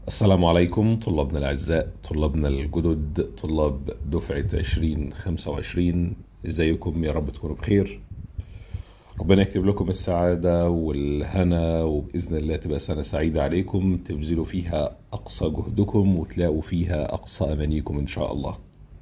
السلام عليكم طلابنا الأعزاء طلابنا الجدد طلاب دفعة 2025 ازيكم يا رب تكونوا بخير ربنا يكتب لكم السعادة والهنا وبإذن الله تبقى سنة سعيدة عليكم تبذلوا فيها أقصى جهدكم وتلاقوا فيها أقصى أمانيكم إن شاء الله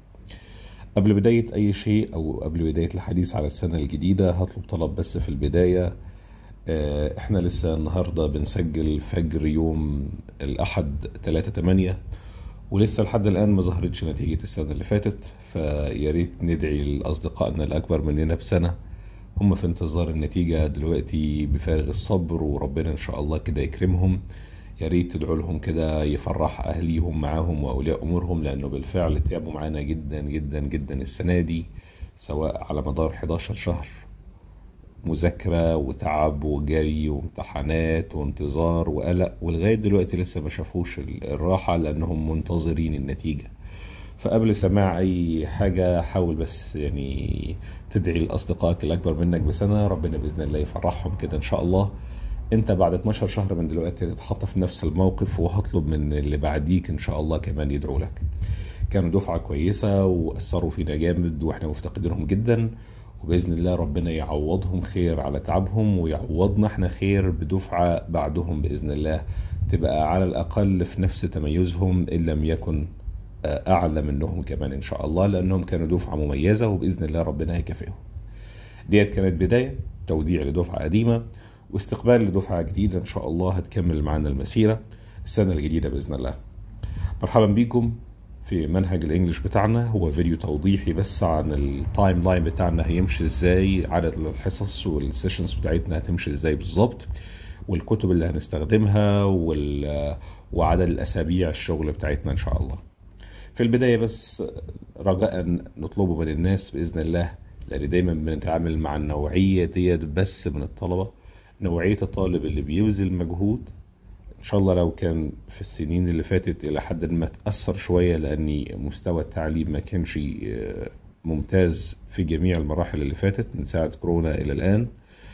قبل بداية أي شيء أو قبل بداية الحديث على السنة الجديدة هطلب طلب بس في البداية آه، احنا لسه النهاردة بنسجل فجر يوم الأحد 3 8 ولسه لحد الآن ما ظهرتش نتيجة السنة اللي فاتت فيا ريت ندعي لأصدقائنا الأكبر مننا بسنة هم في انتظار النتيجة دلوقتي بفارغ الصبر وربنا إن شاء الله كده يكرمهم يا ريت تدعوا لهم كده يفرح أهليهم معاهم وأولياء أمورهم لأنه بالفعل تعبوا معانا جدا جدا جدا السنة دي سواء على مدار 11 شهر مذاكرة وتعب وجري وامتحانات وانتظار وقلق ولغاية دلوقتي لسه ما شافوش ال- الراحة لأنهم منتظرين النتيجة فقبل سماع أي حاجة حاول بس يعني تدعي لأصدقائك الأكبر منك بسنة ربنا بإذن الله يفرحهم كده إن شاء الله أنت بعد 12 شهر من دلوقتي هتتحط في نفس الموقف وهطلب من اللي بعديك إن شاء الله كمان يدعوا لك كانوا دفعة كويسة وأثروا فينا جامد وإحنا مفتقدينهم جدا وبإذن الله ربنا يعوضهم خير على تعبهم ويعوضنا احنا خير بدفعة بعدهم بإذن الله تبقى على الأقل في نفس تميزهم إن لم يكن آه، أعلى منهم كمان إن شاء الله لأنهم كانوا دفعة مميزة وبإذن الله ربنا هيكافئهم ديت كانت بداية توديع لدفعة قديمة واستقبال لدفعة جديدة إن شاء الله هتكمل معانا المسيرة السنة الجديدة بإذن الله مرحبا بيكم في منهج الانجليش بتاعنا هو فيديو توضيحي بس عن التايم لاين بتاعنا هيمشي ازاي عدد الحصص والسيشنز بتاعتنا هتمشي ازاي بالظبط والكتب اللي هنستخدمها وال... وعدد الاسابيع الشغل بتاعتنا ان شاء الله في البداية بس رجاء نطلبه من الناس بإذن الله لأن دايما بنتعامل مع النوعية ديت بس من الطلبة نوعية الطالب اللي بيبذل مجهود ان شاء الله لو كان في السنين اللي فاتت الى حد ما تاثر شويه لان مستوى التعليم ما كانش آه، ممتاز في جميع المراحل اللي فاتت من ساعه كورونا الى الان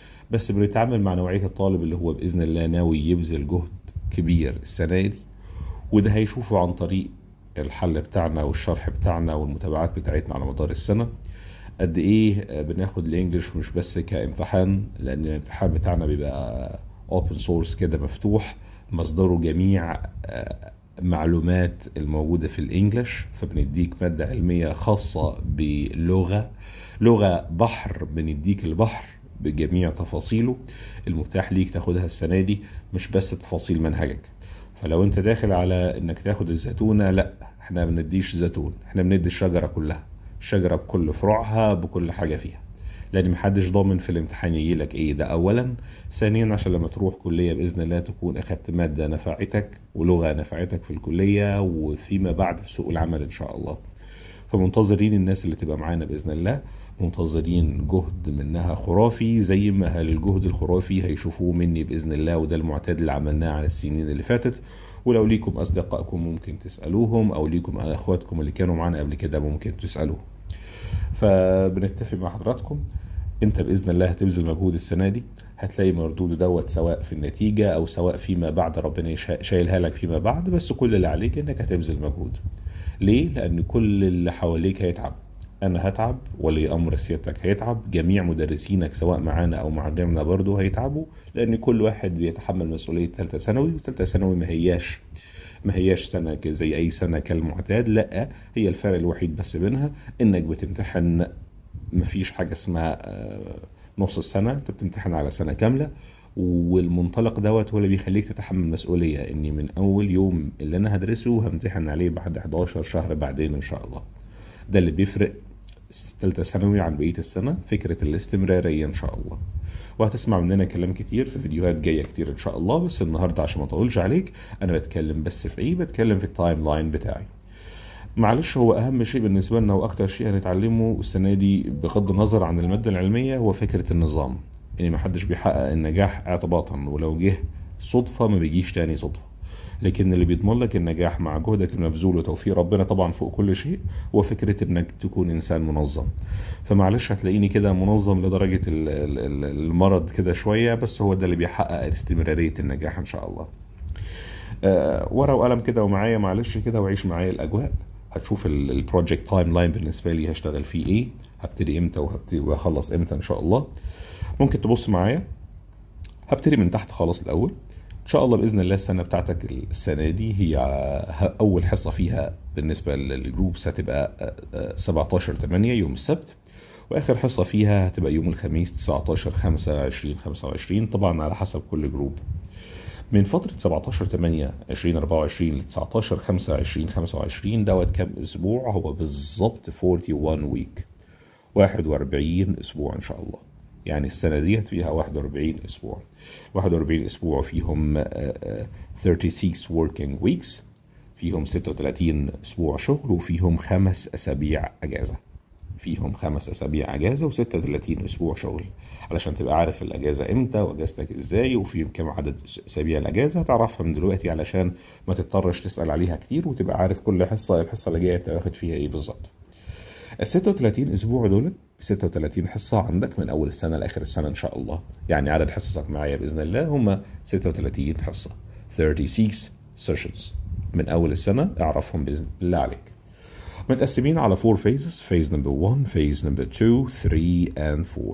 بس بنتعامل مع نوعيه الطالب اللي هو باذن الله ناوي يبذل جهد كبير السنه دي وده هيشوفه عن طريق الحل بتاعنا والشرح بتاعنا والمتابعات بتاعتنا على مدار السنه قد ايه آه، بناخد الانجليش مش بس كامتحان لان الامتحان بتاعنا بيبقى اوبن سورس كده مفتوح مصدره جميع آه، معلومات الموجودة في الانجليش فبنديك مادة علمية خاصة بلغة لغة بحر بنديك البحر بجميع تفاصيله المتاح ليك تاخدها السنة دي مش بس تفاصيل منهجك فلو انت داخل على انك تاخد الزيتونة لا احنا ما بنديش زيتون احنا بندي الشجرة كلها الشجرة بكل فروعها بكل حاجة فيها لان محدش ضامن في الامتحان يجي لك ايه ده اولا ثانيا عشان لما تروح كليه باذن الله تكون اخدت ماده نفعتك ولغه نفعتك في الكليه وفيما بعد في سوق العمل ان شاء الله فمنتظرين الناس اللي تبقى معانا باذن الله منتظرين جهد منها خرافي زي ما هل الجهد الخرافي هيشوفوه مني باذن الله وده المعتاد اللي عملناه على السنين اللي فاتت ولو ليكم اصدقائكم ممكن تسالوهم او ليكم اخواتكم اللي كانوا معانا قبل كده ممكن تسالوهم فبنتفق مع حضراتكم انت باذن الله هتبذل مجهود السنه دي هتلاقي مردوده دوت سواء في النتيجه او سواء فيما بعد ربنا يشا- شايلها لك فيما بعد بس كل اللي عليك انك هتبذل مجهود ليه لان كل اللي حواليك هيتعب انا هتعب ولي امر سيادتك هيتعب جميع مدرسينك سواء معانا او مع غيرنا برضه هيتعبوا لان كل واحد بيتحمل مسؤوليه ثالثه ثانوي وثالثه ثانوي ما هياش ما هياش سنة ك- زي أي سنة كالمعتاد لا هي الفرق الوحيد بس بينها إنك بتمتحن مفيش حاجة اسمها آه، نص السنة أنت بتمتحن على سنة كاملة والمنطلق دوت هو اللي بيخليك تتحمل مسؤولية إني من أول يوم اللي أنا هدرسه همتحن عليه بعد 11 شهر بعدين إن شاء الله ده اللي بيفرق تالتة ثانوي عن بقية السنة فكرة الاستمرارية إن شاء الله وهتسمع مننا كلام كتير في فيديوهات جاية كتير إن شاء الله بس النهاردة عشان ما أطولش عليك أنا بتكلم بس في إيه بتكلم في التايم لاين بتاعي معلش هو اهم شيء بالنسبه لنا واكتر شيء هنتعلمه السنه دي بغض النظر عن الماده العلميه هو فكره النظام يعني محدش بيحقق النجاح اعتباطا ولو جه صدفه ما بيجيش تاني صدفه لكن اللي بيضمن لك النجاح مع جهدك المبذول وتوفيق ربنا طبعا فوق كل شيء هو فكره انك تكون انسان منظم فمعلش هتلاقيني كده منظم لدرجه ال- ال- ال- المرض كده شويه بس هو ده اللي بيحقق استمراريه النجاح ان شاء الله آه، ورقه وقلم كده ومعايا معلش كده وعيش معايا الاجواء هتشوف البروجكت تايم لاين بالنسبه لي هشتغل فيه ايه هبتدي امتى وهبتدي وهخلص امتى ان شاء الله ممكن تبص معايا هبتدي من تحت خالص الاول ان شاء الله باذن الله السنه بتاعتك السنه دي هي ه- اول حصه فيها بالنسبه للجروبس هتبقى آه، آه، 17 8 يوم السبت واخر حصه فيها هتبقى يوم الخميس 19 5 20 25 طبعا على حسب كل جروب من فترة 17 8 2024 ل 19 5 2025 دوت كام أسبوع هو بالظبط 41 ويك 41 أسبوع إن شاء الله يعني السنة ديت فيها 41 أسبوع 41 أسبوع فيهم آه، آه، 36 working weeks فيهم 36 أسبوع شغل وفيهم خمس أسابيع أجازة فيهم خمس اسابيع اجازه و36 اسبوع شغل علشان تبقى عارف الاجازه امتى واجازتك ازاي وفي كام عدد اسابيع الاجازه هتعرفها من دلوقتي علشان ما تضطرش تسال عليها كتير وتبقى عارف كل حصه الحصه اللي جايه انت واخد فيها ايه بالظبط ال 36 اسبوع دول 36 حصه عندك من اول السنه لاخر السنه ان شاء الله يعني عدد حصصك معايا باذن الله هم 36 حصه 36 سيشنز من اول السنه اعرفهم باذن الله عليك متقسمين على 4 phases phase number 1 phase number 2 3 and 4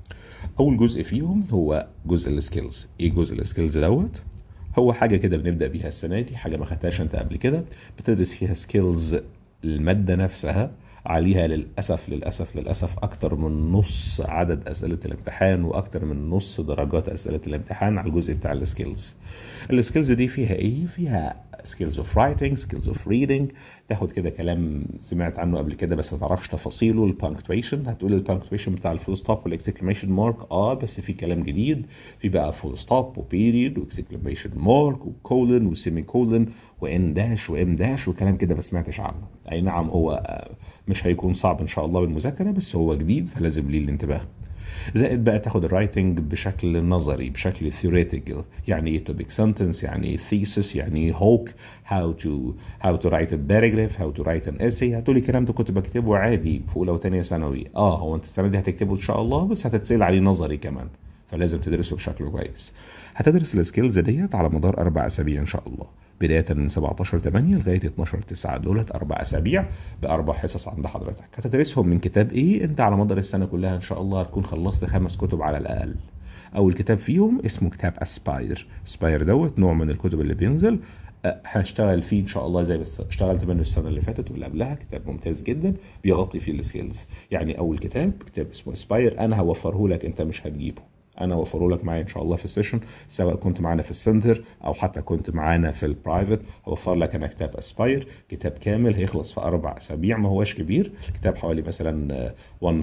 اول جزء فيهم هو جزء السكيلز ايه جزء السكيلز دوت هو حاجه كده بنبدا بيها السنه دي حاجه ما خدتهاش انت قبل كده بتدرس فيها سكيلز الماده نفسها عليها للاسف للاسف للاسف اكتر من نص عدد اسئله الامتحان واكتر من نص درجات اسئله الامتحان على الجزء بتاع السكيلز السكيلز دي فيها ايه فيها سكيلز اوف رايتنج سكيلز اوف ريدنج تاخد كده كلام سمعت عنه قبل كده بس ما تعرفش تفاصيله البانكتويشن هتقول البانكتويشن بتاع الفول ستوب والاكسكليميشن مارك اه بس في كلام جديد في بقى فول ستوب وبيريد واكسكليميشن مارك وكولن وسيمي كولن وان داش وام داش وكلام كده ما سمعتش عنه اي نعم هو آه، مش هيكون صعب ان شاء الله بالمذاكره بس هو جديد فلازم ليه الانتباه زائد بقى تاخد الرايتنج بشكل نظري بشكل theoretical يعني ايه topic sentence يعني ايه thesis يعني ايه hook how to how to write a paragraph how to write an essay هتقولي الكلام ده كنت بكتبه عادي في اولى وثانيه ثانوي اه هو انت السنه دي هتكتبه ان شاء الله بس هتتسال عليه نظري كمان فلازم تدرسه بشكل كويس هتدرس السكيلز ديت على مدار اربع اسابيع ان شاء الله بدايه من 17 8 لغايه 12 9 دولت اربع اسابيع باربع حصص عند حضرتك هتدرسهم من كتاب ايه انت على مدار السنه كلها ان شاء الله هتكون خلصت خمس كتب على الاقل اول كتاب فيهم اسمه كتاب اسباير اسباير دوت نوع من الكتب اللي بينزل أه، هنشتغل فيه ان شاء الله زي بس اشتغلت منه السنه اللي فاتت واللي قبلها كتاب ممتاز جدا بيغطي فيه السكيلز يعني اول كتاب كتاب اسمه اسباير انا هوفره لك انت مش هتجيبه انا اوفره لك معايا ان شاء الله في السيشن سواء كنت معانا في السنتر او حتى كنت معانا في البرايفت هوفر لك انا كتاب اسباير كتاب كامل هيخلص في اربع اسابيع ما هوش كبير كتاب حوالي مثلا آه،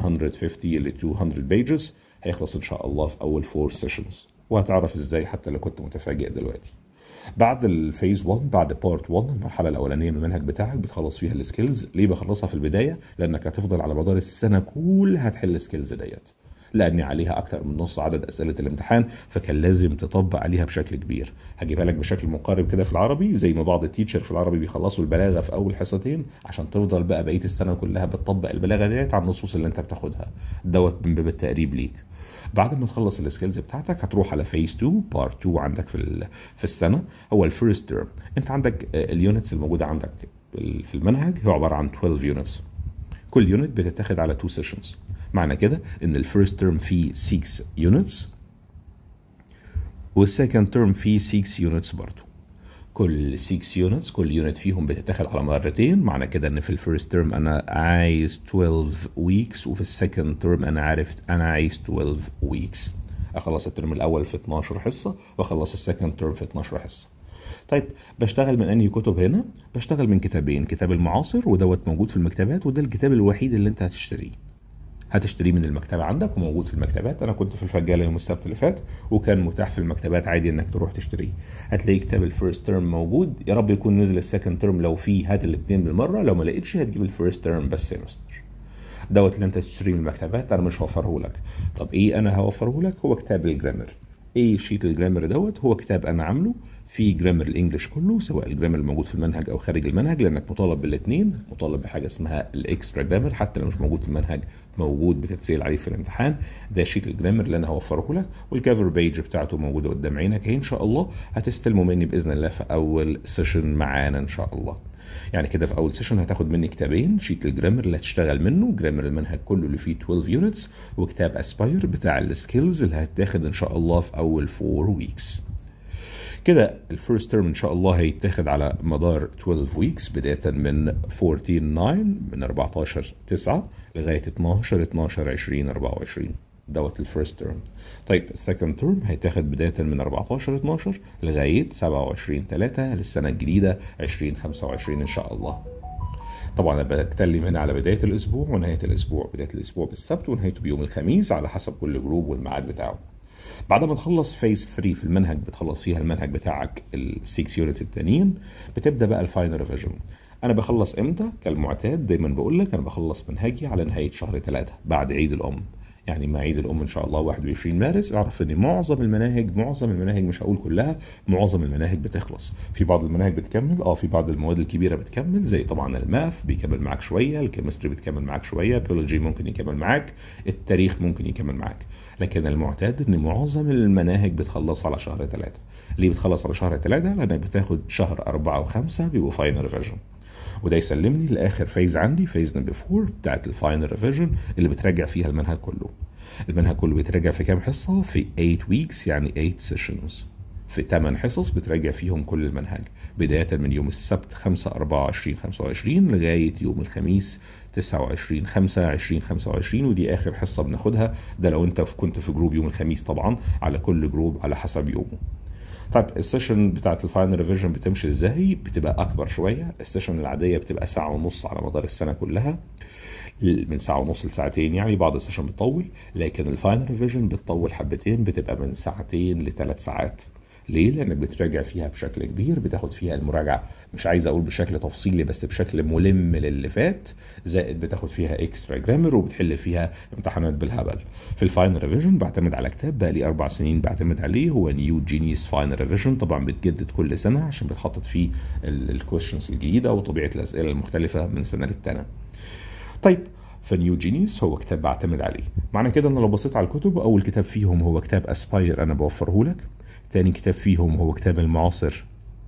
150 ل 200 بيجز هيخلص ان شاء الله في اول فور سيشنز وهتعرف ازاي حتى لو كنت متفاجئ دلوقتي بعد الفيز 1 بعد بارت 1 المرحله الاولانيه من المنهج بتاعك بتخلص فيها السكيلز ليه بخلصها في البدايه لانك هتفضل على مدار السنه كلها تحل السكيلز ديت لان عليها اكتر من نص عدد اسئله الامتحان فكان لازم تطبق عليها بشكل كبير هجيبها لك بشكل مقارب كده في العربي زي ما بعض التيتشر في العربي بيخلصوا البلاغه في اول حصتين عشان تفضل بقى بقيه السنه كلها بتطبق البلاغه ديت على النصوص اللي انت بتاخدها دوت من باب التقريب ليك بعد ما تخلص السكيلز بتاعتك هتروح على فيز 2 بارت 2 عندك في ال- في السنه هو الفيرست تيرم انت عندك اليونتس الموجوده عندك في المنهج هو عباره عن 12 يونتس كل يونت بتتاخد على 2 سيشنز معنى كده ان الفيرست تيرم فيه 6 يونتس والسكند تيرم فيه 6 يونتس برضه كل 6 يونتس كل يونت فيهم بتتاخد على مرتين معنى كده ان في الفيرست تيرم انا عايز 12 ويكس وفي السكند تيرم انا عرفت انا عايز 12 ويكس اخلص الترم الاول في 12 حصه واخلص السكند تيرم في 12 حصه طيب بشتغل من انهي كتب هنا بشتغل من كتابين كتاب المعاصر ودوت موجود في المكتبات وده الكتاب الوحيد اللي انت هتشتريه هتشتريه من المكتبة عندك وموجود في المكتبات أنا كنت في الفجالة يوم السبت اللي فات وكان متاح في المكتبات عادي إنك تروح تشتريه هتلاقي كتاب الفيرست تيرم موجود يا رب يكون نزل السكند تيرم لو فيه هات الاثنين بالمرة لو ما لقيتش هتجيب الفيرست تيرم بس سيمستر دوت اللي انت تشتريه من المكتبات انا مش هوفره لك طب ايه انا هوفره لك هو كتاب الجرامر ايه شيت الجرامر دوت هو كتاب انا عامله في جرامر الانجليش كله سواء الجرامر الموجود في المنهج او خارج المنهج لانك مطالب بالاثنين مطالب بحاجه اسمها الاكسترا جرامر حتى لو مش موجود في المنهج موجود بتتسال عليه في الامتحان ده شيت الجرامر اللي انا هوفره لك والكفر بيج بتاعته موجوده قدام عينك اهي ان شاء الله هتستلمه مني باذن الله في اول سيشن معانا ان شاء الله يعني كده في اول سيشن هتاخد مني كتابين شيت الجرامر اللي هتشتغل منه جرامر المنهج كله اللي فيه 12 يونتس وكتاب اسباير بتاع السكيلز اللي هتاخد ان شاء الله في اول 4 ويكس كده الفيرست تيرم ان شاء الله هيتاخد على مدار 12 ويكس بدايه من 14 9 من 14 9 لغايه 12 12 20 24 دوت الفيرست تيرم طيب السكند تيرم هيتاخد بدايه من 14 12 لغايه 27 3 للسنه الجديده 2025 ان شاء الله طبعا انا بتكلم هنا على بدايه الاسبوع ونهايه الاسبوع بدايه الاسبوع بالسبت ونهايته بيوم الخميس على حسب كل جروب والميعاد بتاعه بعد ما تخلص فيز 3 في المنهج بتخلص فيها المنهج بتاعك ال 6 يونت التانيين بتبدا بقى الفاينل ريفيجن انا بخلص امتى كالمعتاد دايما بقول لك انا بخلص منهجي على نهايه شهر 3 بعد عيد الام يعني مع عيد الام ان شاء الله 21 مارس اعرف ان معظم المناهج معظم المناهج مش هقول كلها معظم المناهج بتخلص في بعض المناهج بتكمل اه في بعض المواد الكبيره بتكمل زي طبعا الماث بيكمل معاك شويه الكيمستري بتكمل معاك شويه بيولوجي ممكن يكمل معاك التاريخ ممكن يكمل معاك لكن المعتاد ان معظم المناهج بتخلص على شهر ثلاثة ليه بتخلص على شهر ثلاثة لانك بتاخد شهر أربعة وخمسة بيبقوا فاينل ريفيجن وده يسلمني لاخر فيز عندي فيز نمبر 4 بتاعت الفاينل ريفيجن اللي بتراجع فيها المنهج كله المنهج كله بيتراجع في كام حصه في 8 ويكس يعني 8 سيشنز في 8 حصص بتراجع فيهم كل المنهج بداية من يوم السبت 5 24 25 لغاية يوم الخميس 29 5 20 25 ودي آخر حصة بناخدها ده لو أنت كنت في جروب يوم الخميس طبعا على كل جروب على حسب يومه طيب السيشن بتاعت الفاينل ريفيجن بتمشي ازاي بتبقى اكبر شويه السيشن العاديه بتبقى ساعه ونص على مدار السنه كلها من ساعه ونص لساعتين يعني بعض السيشن بتطول لكن الفاينل ريفيجن بتطول حبتين بتبقى من ساعتين لثلاث ساعات ليه؟ لانك بتراجع فيها بشكل كبير بتاخد فيها المراجعه مش عايز اقول بشكل تفصيلي بس بشكل ملم للي فات زائد بتاخد فيها اكسترا جرامر وبتحل فيها امتحانات بالهبل. في الفاينل ريفيجن بعتمد على كتاب بقى لي اربع سنين بعتمد عليه هو نيو جينيوس فاينل ريفيجن طبعا بتجدد كل سنه عشان بتحطط فيه الكويشنز الجديده وطبيعه الاسئله المختلفه من سنه للتانيه. طيب فنيو جينيوس هو كتاب بعتمد عليه معنى كده ان لو بصيت على الكتب اول كتاب فيهم هو كتاب اسباير انا بوفره لك تاني كتاب فيهم هو كتاب المعاصر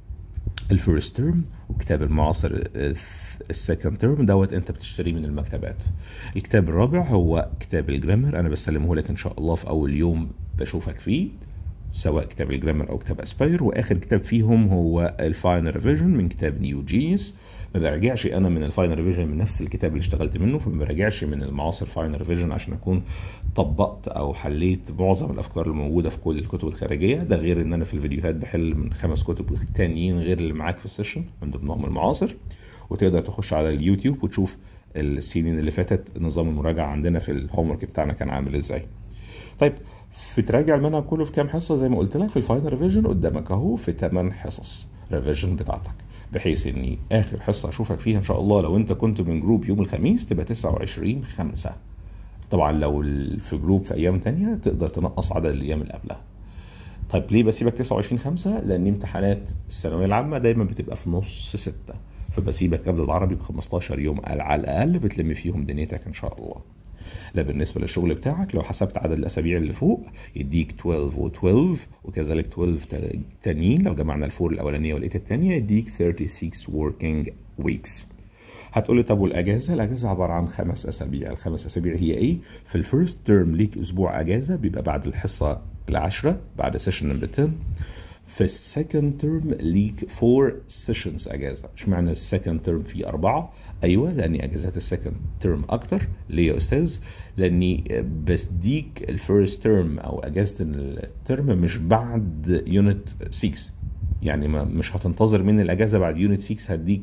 الفيرست تيرم وكتاب المعاصر السكند تيرم دوت انت بتشتريه من المكتبات الكتاب الرابع هو كتاب الجرامر انا بسلمه لك ان شاء الله في اول يوم بشوفك فيه سواء كتاب الجرامر او كتاب اسباير واخر كتاب فيهم هو الفاينل ريفيجن من كتاب نيو جينيوس ما براجعش انا من الفاينل ريفيجن من نفس الكتاب اللي اشتغلت منه فما براجعش من المعاصر فاينل ريفيجن عشان اكون طبقت او حليت معظم الافكار اللي موجوده في كل الكتب الخارجيه ده غير ان انا في الفيديوهات بحل من خمس كتب تانيين غير اللي معاك في السيشن من ضمنهم المعاصر وتقدر تخش على اليوتيوب وتشوف السنين اللي فاتت نظام المراجعه عندنا في الهوم ورك بتاعنا كان عامل ازاي طيب في تراجع المنهج كله في كام حصه زي ما قلت لك في الفاينل ريفيجن قدامك اهو في 8 حصص ريفيجن بتاعتك بحيث اني اخر حصه اشوفك فيها ان شاء الله لو انت كنت من جروب يوم الخميس تبقى 29 5 طبعا لو في جروب في ايام تانية تقدر تنقص عدد الايام اللي قبلها طيب ليه بسيبك 29 5 لان امتحانات الثانويه العامه دايما بتبقى في نص 6 فبسيبك قبل العربي ب 15 يوم على الاقل بتلم فيهم دنيتك ان شاء الله لا بالنسبة للشغل بتاعك لو حسبت عدد الأسابيع اللي فوق يديك 12 و12 وكذلك 12 تانيين لو جمعنا الفور الأولانية والإيت التانية يديك 36 working weeks هتقول لي طب والاجازه؟ الاجازه عباره عن خمس اسابيع، الخمس اسابيع هي ايه؟ في الفيرست تيرم ليك اسبوع اجازه بيبقى بعد الحصه العاشره بعد سيشن نمبر 10 في السكند تيرم ليك فور سيشنز اجازه، اشمعنى السكند تيرم فيه اربعه؟ ايوه لاني اجازات السكند تيرم اكتر ليه يا استاذ؟ لاني بسديك الفيرست تيرم او اجازه الترم مش بعد يونت 6 يعني ما مش هتنتظر مني الاجازه بعد يونت 6 هديك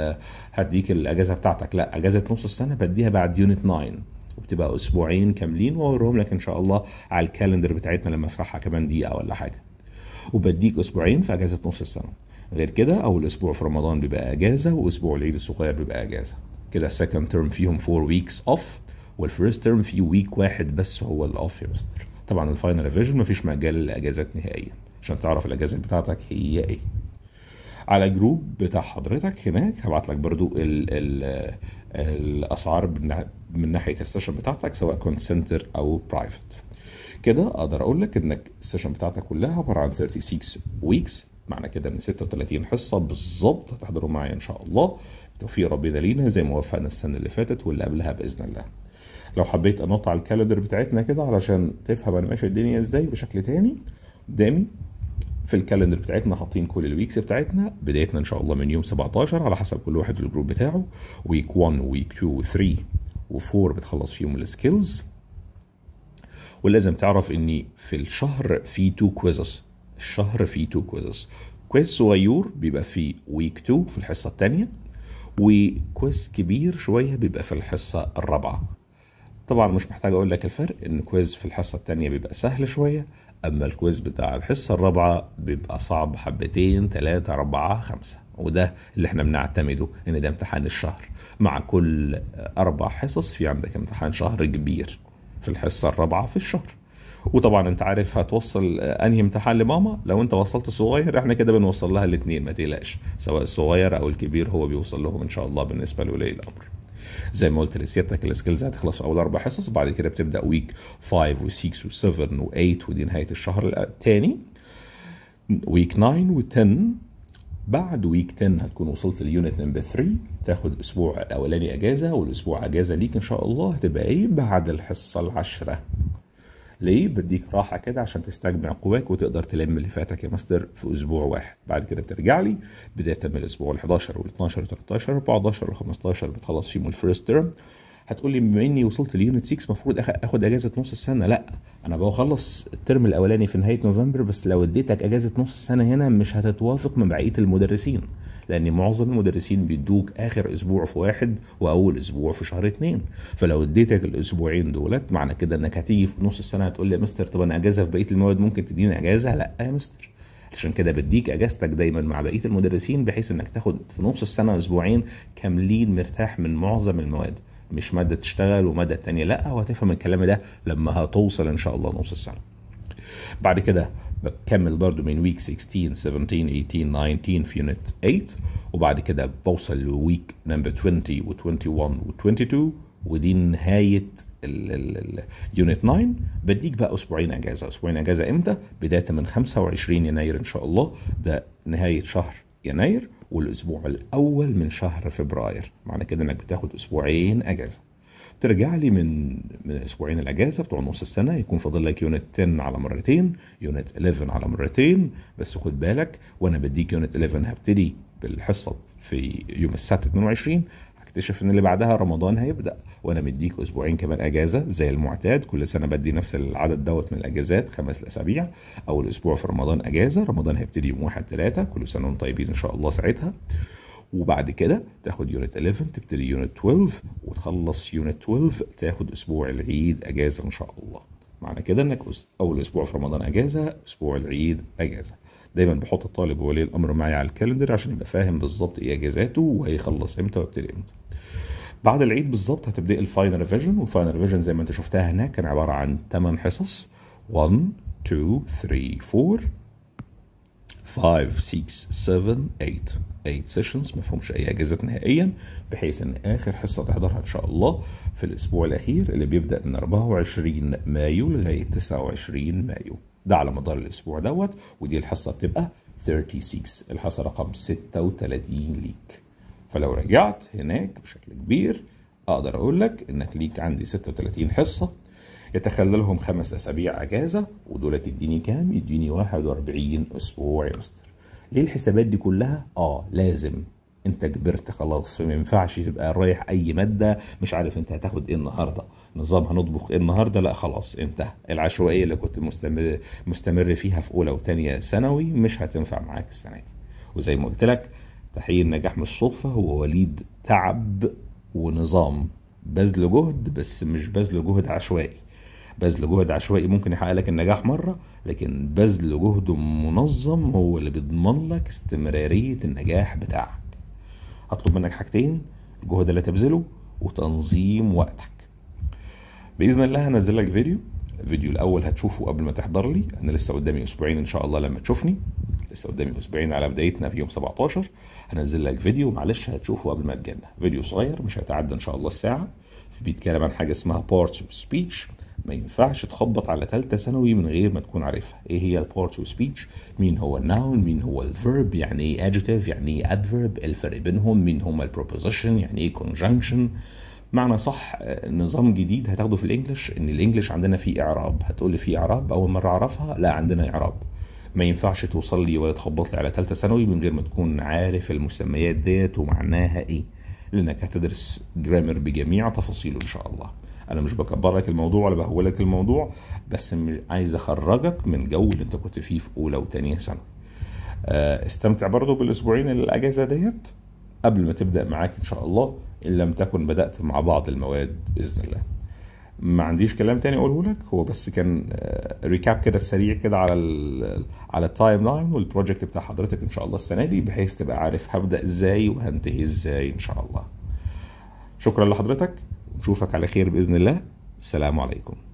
هديك الاجازه بتاعتك لا اجازه نص السنه بديها بعد يونت 9 وبتبقى اسبوعين كاملين واوريهم لك ان شاء الله على الكالندر بتاعتنا لما افتحها كمان دقيقه ولا حاجه وبديك اسبوعين في اجازه نص السنه غير كده اول اسبوع في رمضان بيبقى اجازه واسبوع العيد الصغير بيبقى اجازه كده السكند تيرم فيهم 4 ويكس اوف والفيرست تيرم فيه ويك واحد بس هو الاوف يا مستر طبعا الفاينل ريفيجن مفيش مجال للاجازات نهائيا عشان تعرف الاجازات بتاعتك هي ايه على جروب بتاع حضرتك هناك هبعت لك برضو ال ال الاسعار من من ناحيه السيشن بتاعتك سواء كنت سنتر او برايفت كده اقدر اقول لك انك السيشن بتاعتك كلها عباره عن 36 ويكس معنى كده ان 36 حصه بالظبط هتحضروا معايا ان شاء الله توفيق ربنا لينا زي ما وفقنا السنه اللي فاتت واللي قبلها باذن الله لو حبيت انط على الكالندر بتاعتنا كده علشان تفهم انا ماشي الدنيا ازاي بشكل تاني قدامي في الكالندر بتاعتنا حاطين كل الويكس بتاعتنا بدايتنا ان شاء الله من يوم 17 على حسب كل واحد الجروب بتاعه ويك 1 ويك 2 و3 و4 بتخلص فيهم السكيلز ولازم تعرف ان في الشهر في تو كويزز الشهر فيه تو كويزز كويز صغير بيبقى في ويك 2 في الحصه الثانيه وكويز كبير شويه بيبقى في الحصه الرابعه طبعا مش محتاج اقول لك الفرق ان كويز في الحصه الثانيه بيبقى سهل شويه اما الكويز بتاع الحصه الرابعه بيبقى صعب حبتين ثلاثه اربعه خمسه وده اللي احنا بنعتمده ان ده امتحان الشهر مع كل اربع حصص في عندك امتحان شهر كبير في الحصه الرابعه في الشهر وطبعا انت عارف هتوصل انهي امتحان لماما لو انت وصلت الصغير احنا كده بنوصل لها الاثنين ما تقلقش سواء الصغير او الكبير هو بيوصل لهم ان شاء الله بالنسبه لولي الامر زي ما قلت لسيادتك السكيلز هتخلص في اول اربع حصص بعد كده بتبدا ويك 5 و6 و7 و8 ودي نهايه الشهر الثاني ويك 9 و10 بعد ويك 10 هتكون وصلت لليونت نمبر 3 تاخد الاسبوع الاولاني اجازه والاسبوع اجازه ليك ان شاء الله هتبقى ايه بعد الحصه العاشره ليه بديك راحه كده عشان تستجمع قواك وتقدر تلم اللي فاتك يا ماستر في اسبوع واحد بعد كده بترجع لي بدايه من الاسبوع ال11 وال12 وال13 14 وال15 بتخلص فيهم الفيرست تيرم هتقول لي بما اني وصلت ليونت 6 المفروض اخد اجازه نص السنه لا انا بخلص الترم الاولاني في نهايه نوفمبر بس لو اديتك اجازه نص السنه هنا مش هتتوافق مع بقيه المدرسين لان معظم المدرسين بيدوك اخر اسبوع في واحد واول اسبوع في شهر اتنين فلو اديتك الاسبوعين دولت معنى كده انك هتيجي في نص السنه هتقول لي يا مستر طب انا اجازه في بقيه المواد ممكن تديني اجازه لا يا مستر عشان كده بديك اجازتك دايما مع بقيه المدرسين بحيث انك تاخد في نص السنه اسبوعين كاملين مرتاح من معظم المواد مش ماده تشتغل وماده تانية لا وهتفهم الكلام ده لما هتوصل ان شاء الله نص السنه بعد كده بكمل برضو من ويك 16 17 18 19 في يونت 8 وبعد كده بوصل لويك نمبر 20 و21 و22 ودي نهايه اليونت 9 بديك بقى اسبوعين اجازه اسبوعين اجازه امتى بدايه من 25 يناير ان شاء الله ده نهايه شهر يناير والاسبوع الاول من شهر فبراير معنى كده انك بتاخد اسبوعين اجازه ترجع لي من من اسبوعين الاجازه بتوع نص السنه يكون فاضل لك يونت 10 على مرتين يونت 11 على مرتين بس خد بالك وانا بديك يونت 11 هبتدي بالحصه في يوم السبت 22 هكتشف ان اللي بعدها رمضان هيبدا وانا مديك اسبوعين كمان اجازه زي المعتاد كل سنه بدي نفس العدد دوت من الاجازات خمس اسابيع اول اسبوع في رمضان اجازه رمضان هيبتدي يوم 1 3 كل سنه وانتم طيبين ان شاء الله ساعتها وبعد كده تاخد يونت 11 تبتدي يونت 12 وتخلص يونت 12 تاخد اسبوع العيد اجازه ان شاء الله معنى كده انك اول اسبوع في رمضان اجازه اسبوع العيد اجازه دايما بحط الطالب وولي الامر معايا على الكالندر عشان يبقى فاهم بالظبط ايه اجازاته وهيخلص امتى ويبتدي امتى بعد العيد بالظبط هتبدا الفاينل ريفيجن والفاينل ريفيجن زي ما انت شفتها هناك كان عباره عن 8 حصص 1 2 3 4 5 6 7 8 8 سيشنز ما فيهمش اي اجازات نهائيا بحيث ان اخر حصه تحضرها ان شاء الله في الاسبوع الاخير اللي بيبدا من 24 مايو لغايه 29 مايو ده على مدار الاسبوع دوت ودي الحصه بتبقى 36 الحصه رقم 36 ليك فلو رجعت هناك بشكل كبير اقدر اقول لك انك ليك عندي 36 حصه يتخللهم خمس اسابيع اجازه ودول تديني كام؟ يديني 41 اسبوع يا مستر. ليه الحسابات دي كلها؟ اه لازم انت كبرت خلاص فما ينفعش تبقى رايح اي ماده مش عارف انت هتاخد ايه النهارده نظام هنطبخ ايه النهارده لا خلاص انتهى العشوائيه اللي كنت مستمر مستمر فيها في اولى وثانيه ثانوي مش هتنفع معاك السنه دي وزي ما قلت لك تحقيق النجاح مش صدفه هو وليد تعب ونظام بذل جهد بس مش بذل جهد عشوائي بذل جهد عشوائي ممكن يحقق لك النجاح مرة لكن بذل جهد منظم هو اللي بيضمن لك استمرارية النجاح بتاعك هطلب منك حاجتين الجهد اللي تبذله وتنظيم وقتك بإذن الله هنزل لك فيديو الفيديو الاول هتشوفه قبل ما تحضر لي انا لسه قدامي اسبوعين ان شاء الله لما تشوفني لسه قدامي اسبوعين على بدايتنا في يوم 17 هنزل لك فيديو معلش هتشوفه قبل ما تجينا فيديو صغير مش هيتعدى ان شاء الله الساعه بيتكلم عن حاجه اسمها بارتس اوف سبيتش ما ينفعش تخبط على ثالثه ثانوي من غير ما تكون عارفها ايه هي البارت اوف سبيتش مين هو الناون مين هو الفيرب يعني ايه ادجكتيف يعني ايه ادفيرب الفرق بينهم مين هما البروبوزيشن يعني ايه كونجنكشن معنى صح نظام جديد هتاخده في الانجليش ان الانجليش عندنا فيه اعراب هتقول لي فيه اعراب اول مره اعرفها لا عندنا اعراب ما ينفعش توصل لي ولا تخبط لي على ثالثه ثانوي من غير ما تكون عارف المسميات ديت ومعناها ايه لانك هتدرس جرامر بجميع تفاصيله ان شاء الله انا مش بكبر لك الموضوع ولا بهول لك الموضوع بس عايز اخرجك من جو اللي انت كنت فيه في اولى وثانيه ثانوي استمتع برضو بالاسبوعين الاجازه ديت قبل ما تبدا معاك ان شاء الله ان لم تكن بدات مع بعض المواد باذن الله ما عنديش كلام تاني اقوله لك هو بس كان ريكاب كده سريع كده على ال على التايم لاين والبروجكت بتاع حضرتك ان شاء الله السنه دي بحيث تبقى عارف هبدا ازاي وهنتهي ازاي ان شاء الله شكرا لحضرتك نشوفك على خير باذن الله السلام عليكم